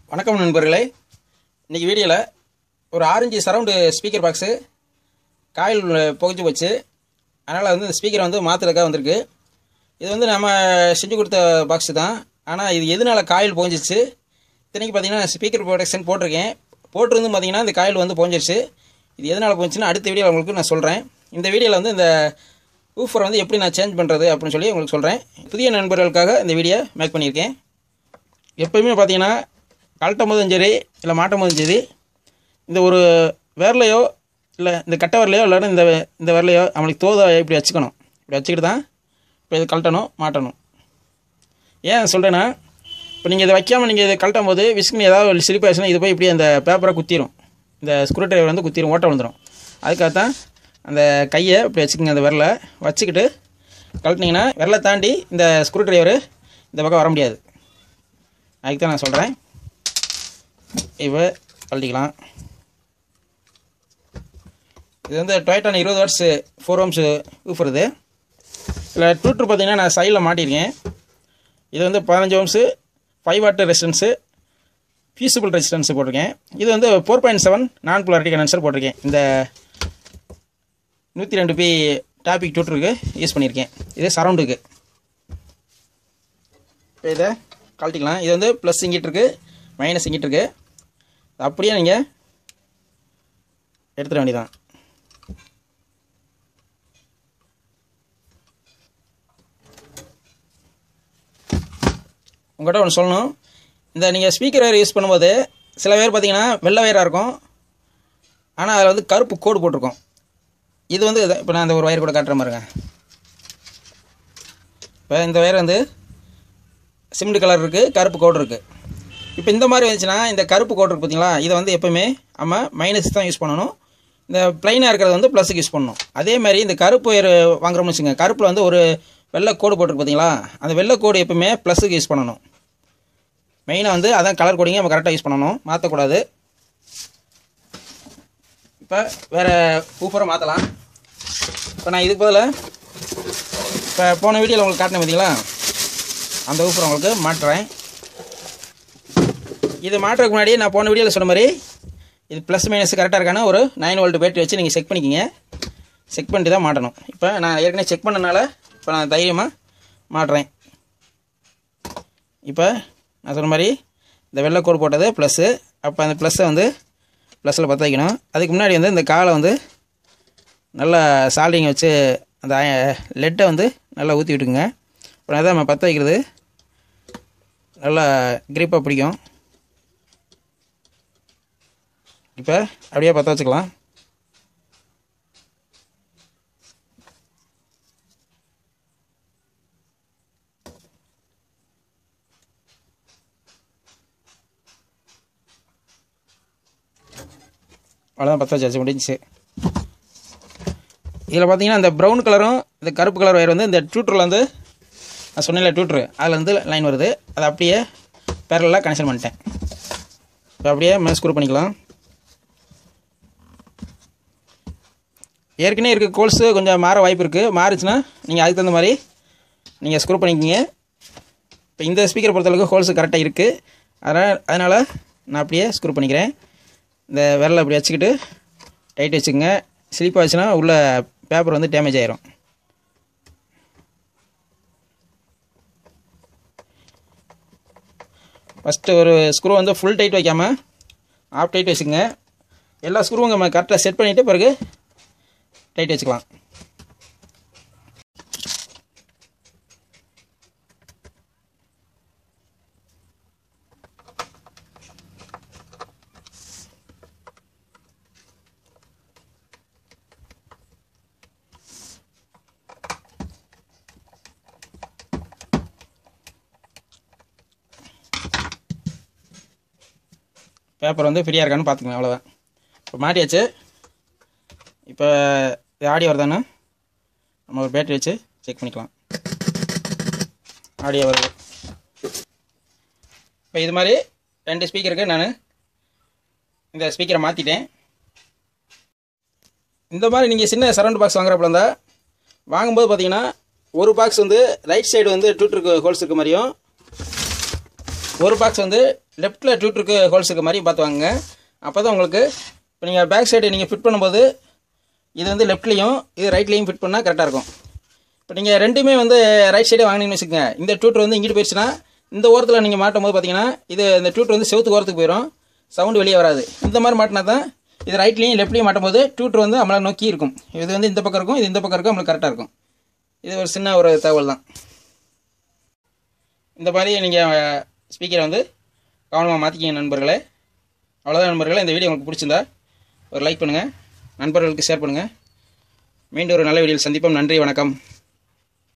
வணக்கம் நண்பர்களே இன்றைக்கி வீடியோவில் ஒரு orange surround speaker box coil புகைஞ்சு போச்சு அதனால் வந்து இந்த ஸ்பீக்கர் வந்து மாற்றுறதுக்காக வந்திருக்கு இது வந்து நம்ம செஞ்சு கொடுத்த பாக்ஸு தான் ஆனால் இது எதனால காயில் புகைஞ்சிச்சு இத்தனைக்கு பார்த்தீங்கன்னா ஸ்பீக்கர் ப்ரொடெக்ஷன் போட்டிருக்கேன் போட்டிருந்து பார்த்தீங்கன்னா இந்த காயில் வந்து புகைஞ்சிருச்சு இது எதனால் போச்சுன்னா அடுத்த வீடியோவில் உங்களுக்கு நான் சொல்கிறேன் இந்த வீடியோவில் வந்து இந்த ஊஃபரை வந்து எப்படி நான் சேஞ்ச் பண்ணுறது அப்படின்னு சொல்லி உங்களுக்கு சொல்கிறேன் புதிய நண்பர்களுக்காக இந்த வீடியோ மேக் பண்ணியிருக்கேன் எப்போயுமே பார்த்தீங்கன்னா கழட்டும் போதும் சரி இல்லை மாட்டும் போதும் சரி இந்த ஒரு விரலையோ இல்லை இந்த கட்டை விரலையோ இல்லைன்னா இந்த இந்த விரலையோ அவங்களுக்கு தோதை இப்படி வச்சுக்கணும் இப்படி வச்சுக்கிட்டு தான் இப்போ இது கழட்டணும் மாட்டணும் ஏன் சொல்கிறேன்னா இப்போ நீங்கள் இதை வைக்காமல் நீங்கள் இதை கழட்டும் போது விஸ்கின் ஏதாவது ஸ்லிப் ஆச்சுன்னா இது போய் இப்படி அந்த பேப்பரை குத்திரும் இந்த ஸ்க்ரூ டிரைவர் வந்து குத்திரும் ஓட்ட விழுந்துடும் அதுக்காக தான் அந்த கையை இப்படி வச்சுக்கோங்க அந்த விரலை வச்சுக்கிட்டு கழட்டினீங்கன்னா விரலை தாண்டி இந்த ஸ்க்ரூ டிரைவர் இந்த பக்கம் வர முடியாது அதுக்கு தான் நான் சொல்கிறேன் இப்போ கழட்டிக்கலாம் இது வந்து டொயட்டான இருபது வாட்ஸு ஃபோர் ஓம்ஸு ஊஃபருது இதில் டூட்ரு பார்த்தீங்கன்னா நான் சைடில் மாட்டியிருக்கேன் இது வந்து பதினஞ்சு ohms five watt resistance fusible resistance போட்டிருக்கேன் இது வந்து ஃபோர் பாயிண்ட் செவன் நான் புலாரிட்டி கண்டென்சர் போட்டிருக்கேன் இந்த நூற்றி ரெண்டு பி டாபிக் டூட்டருக்கு யூஸ் பண்ணியிருக்கேன் இது சரௌண்டுக்கு இப்போ இதை கழட்டிக்கலாம் இது வந்து ப்ளஸ் இங்கிட்டு இருக்குது மைனஸ் இங்கிட்டு இருக்குது அப்படியே நீங்கள் எடுத்துட வேண்டியதான் உங்கள்கிட்ட ஒன்று சொல்லணும் இந்த நீங்கள் ஸ்பீக்கர் வேறு யூஸ் பண்ணும்போது சில பேர் பார்த்தீங்கன்னா வெள்ளை வயராக இருக்கும் ஆனால் அதில் வந்து கருப்பு கோடு போட்டிருக்கோம் இது வந்து இப்போ நான் அந்த ஒரு வயர் கூட காட்டுற மாதிரிங்க இப்போ இந்த வயர் வந்து சிமெண்ட் கலர் இருக்குது கருப்பு கோடு இருக்குது இப்போ இந்த மாதிரி வந்துச்சுன்னா இந்த கருப்பு கோடு இருக்குது பார்த்தீங்களா இதை வந்து எப்போவுமே நம்ம மைனஸ் தான் யூஸ் பண்ணணும் இந்த ப்ளைனாக இருக்கிறத வந்து ப்ளஸுக்கு யூஸ் பண்ணணும் அதே மாதிரி இந்த கருப்பு ஒயர் வாங்குறோம்னு வச்சுங்க கருப்பில் வந்து ஒரு வெள்ளை கோடு போட்டிருக்கு பார்த்தீங்களா அந்த வெள்ளை கோடு எப்பவுமே ப்ளஸுக்கு யூஸ் பண்ணணும் மெயினாக வந்து அதான் கலர் கோடிங்க நம்ம கரெக்டாக யூஸ் பண்ணணும் மாற்றக்கூடாது இப்போ வேறு ஊஃபரை மாற்றலாம் இப்போ நான் இதுக்கு பதில் இப்போ போன வீடியோவில் உங்களுக்கு காட்டினேன் பார்த்தீங்களா அந்த ஊஃபரை உங்களுக்கு மாட்டுறேன் இது மாட்டுறதுக்கு முன்னாடியே நான் போன வீடியோவில் சொன்ன மாதிரி இது ப்ளஸ் மைனஸ் கரெக்டாக இருக்கான ஒரு நைன் வோல்ட் பேட்டரி வச்சு நீங்கள் செக் பண்ணிக்கிங்க செக் பண்ணிட்டு தான் மாட்டணும் இப்போ நான் ஏற்கனவே செக் பண்ணனால இப்போ நான் தைரியமாக மாட்டுறேன் இப்போ நான் சொன்ன மாதிரி இந்த வெள்ளை கோடு போட்டது ப்ளஸ்ஸு அப்போ அந்த ப்ளஸ்ஸை வந்து ப்ளஸில் பற்ற வைக்கணும் அதுக்கு முன்னாடி வந்து இந்த காலை வந்து நல்லா சால்டிங் வச்சு அந்த லெட்டை வந்து நல்லா ஊற்றி விட்டுக்குங்க அப்புறம் அதான் நம்ம பற்ற வைக்கிறது நல்லா கிரிப்பாக பிடிக்கும் இப்போ அப்படியே பற்ற வச்சுக்கலாம் அவ்வளோதான் பற்ற வச்சாச்சு முடிஞ்சிச்சு இதில் பார்த்தீங்கன்னா இந்த ப்ரௌன் கலரும் இந்த கருப்பு கலர் ஒயர் வந்து இந்த டியூட்டரில் வந்து நான் சொன்னேன்ல டியூட்ரு அதில் வந்து லைன் வருது அதை அப்படியே பேரலாக கனெக்ஷன் பண்ணிட்டேன் இப்போ அப்படியே மேலே ஸ்க்ரூ பண்ணிக்கலாம் ஏற்கனவே இருக்க கோல்ஸு கொஞ்சம் மாற வாய்ப்பு இருக்குது மாறுச்சுன்னா நீங்கள் அதுக்கு தகுந்த மாதிரி நீங்கள் ஸ்க்ரூ பண்ணிக்கிங்க இப்போ இந்த ஸ்பீக்கர் பொறுத்தளவுக்கு ஹோல்ஸு கரெக்டாக இருக்குது அதனால் அதனால் நான் அப்படியே ஸ்க்ரூ பண்ணிக்கிறேன் இந்த விரலை அப்படி வச்சுக்கிட்டு டைட் வச்சுக்கோங்க ஸ்லிப் ஆச்சுன்னா உள்ள பேப்பர் வந்து டேமேஜ் ஆயிரும் ஃபஸ்ட்டு ஒரு ஸ்க்ரூ வந்து ஃபுல் டைட் வைக்காமல் ஆஃப் டைட் வச்சுக்கோங்க எல்லா ஸ்க்ரூவும் நம்ம கரெக்டாக செட் பண்ணிவிட்டு பிறகு டைட் வச்சுக்கலாம் பேப்பர் வந்து ஃப்ரீயாக இருக்கான்னு பார்த்துக்கங்க அவ்வளோதான் இப்போ மாட்டியாச்சு இப்போ இது ஆடியோ வருதானே நம்ம ஒரு பேட்டரி வச்சு செக் பண்ணிக்கலாம் ஆடியோ வருது இப்போ இது மாதிரி ரெண்டு ஸ்பீக்கருக்கு நான் இந்த ஸ்பீக்கரை மாற்றிட்டேன் இந்த மாதிரி நீங்கள் சின்ன சரௌண்ட் பாக்ஸ் வாங்குறப்பல இருந்தால் வாங்கும்போது பார்த்தீங்கன்னா ஒரு பாக்ஸ் வந்து ரைட் சைடு வந்து டூட்டருக்கு ஹோல்ஸ் இருக்க மாதிரியும் ஒரு பாக்ஸ் வந்து லெஃப்ட்டில் டியூட்டருக்கு ஹோல்ஸ் இருக்க மாதிரி பார்த்து வாங்குங்க அப்போ தான் உங்களுக்கு இப்போ நீங்கள் பேக் சைடு நீங்கள் ஃபிட் பண்ணும்போது இது வந்து லெஃப்ட்லேயும் இது ரைட்லேயும் ஃபிட் பண்ணால் கரெக்டாக இருக்கும் இப்போ நீங்கள் ரெண்டுமே வந்து ரைட் சைடே வாங்கினீங்கன்னு வச்சுக்கோங்க இந்த டியூட்டர் வந்து இங்கிட்டு போயிடுச்சுன்னா இந்த ஓரத்தில் நீங்கள் மாட்டும் போது பார்த்தீங்கன்னா இது இந்த டியூட்டர் வந்து செவுத்து ஓரத்துக்கு போயிடும் சவுண்டு வெளியே வராது இந்த மாதிரி மாட்டினா தான் இது ரைட்லேயும் லெஃப்ட்லேயும் மாட்டும் போது டியூட்டர் வந்து நம்மளை நோக்கி இருக்கும் இது வந்து இந்த பக்கம் இருக்கும் இது இந்த பக்கம் இருக்கும் நம்மளுக்கு கரெக்டாக இருக்கும் இது ஒரு சின்ன ஒரு தகவல் தான் இந்த மாதிரி நீங்கள் ஸ்பீக்கரை வந்து கவனமாக மாற்றிக்கிங்க நண்பர்களே அவ்வளோதான் நண்பர்களே இந்த வீடியோ உங்களுக்கு பிடிச்சிருந்தா ஒரு லைக் பண்ணுங்கள் நண்பர்களுக்கு ஷேர் பண்ணுங்கள் மீண்டும் ஒரு நல்ல வீடியோவில் சந்திப்போம் நன்றி வணக்கம்